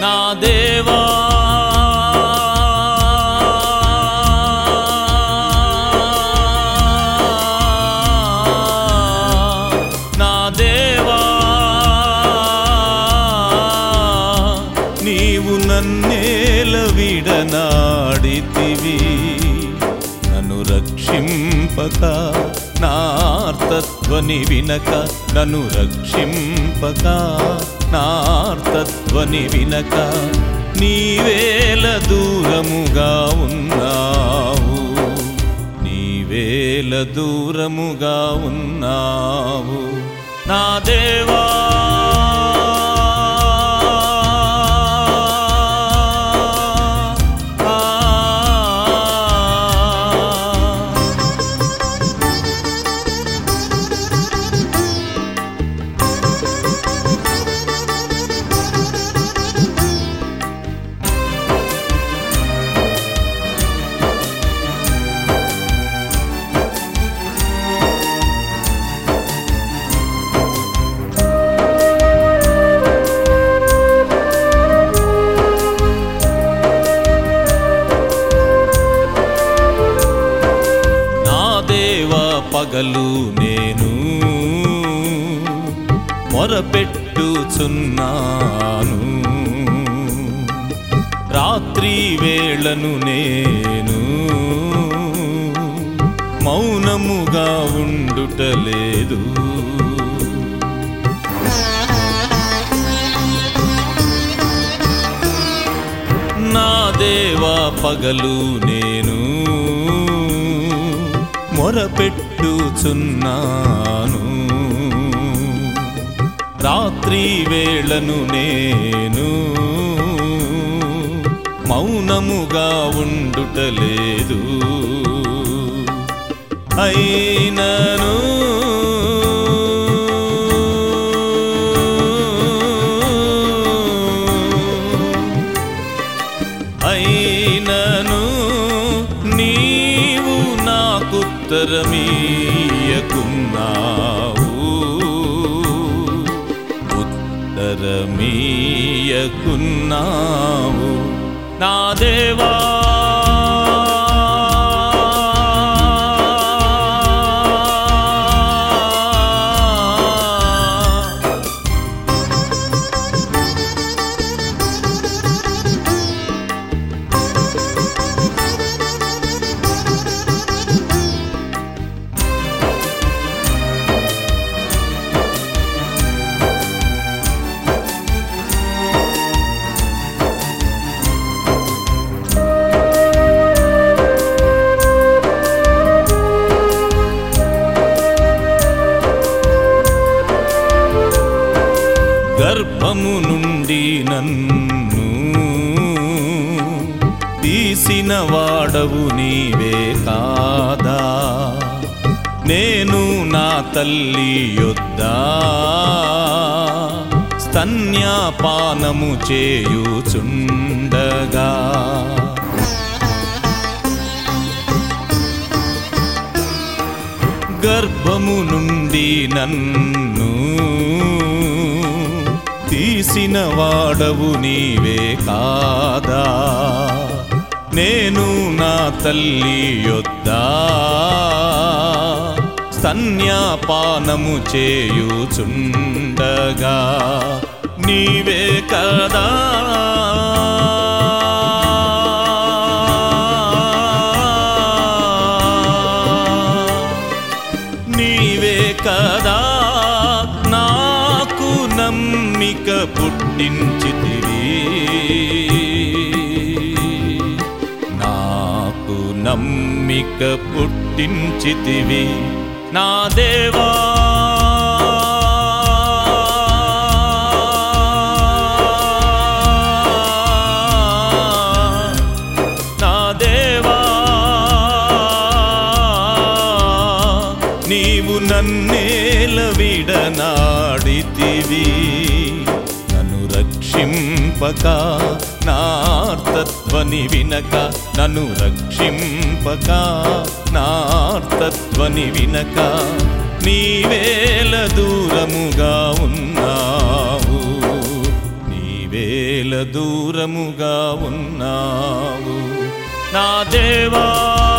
నా దేవా నా దేవా నీవు నన్నేల విడనాడితివి నన్ను రక్షింపక నార్తత్వని వినక నన్ను రక్షింపక నార్తత్వని వినక నీవేల దూరముగా ఉన్నావు నీవేల దూరముగా ఉన్నావు నా దేవా నా దేవా పగలు నేను మొరపెట్టుచున్నాను రాత్రి వేళను నేను మౌనముగా ఉండుటలేదు నా దేవా పగలు నేను మొరపెట్టుచున్నాను రాత్రి వేళను నేను మౌనముగా ఉండుటలేదు అయినను అయినను నీవు నాకుత్తరమీయకున్నావు ఉత్తరమీయకున్నావు నా దేవా గర్భము నుండి నన్ను తీసిన వాడవు నీవే కాదా నేను నా తల్లి యొద్దా స్తన్యాపానము చేయుచుండగా గర్భము నుండి నన్ను తీసిన వాడవు నీవే కాదా నేను నా తల్లి యొద్దా స్తన్యాపానము చేయుచుండగా నీవే కదా నీవే కదా నాకు నమ్మిక పుట్టించితివి నాకు నమ్మిక పుట్టించితివి నా దేవా నా దేవా నీవు నన్నేల విడనాడితివి నన్ను రక్షింపక నార్తత్వని వినక నన్ను రక్షింపక నార్తత్వని వినక నీవేల దూరముగా ఉన్నావు నీవేల దూర దూరముగా ఉన్నావు నా దేవా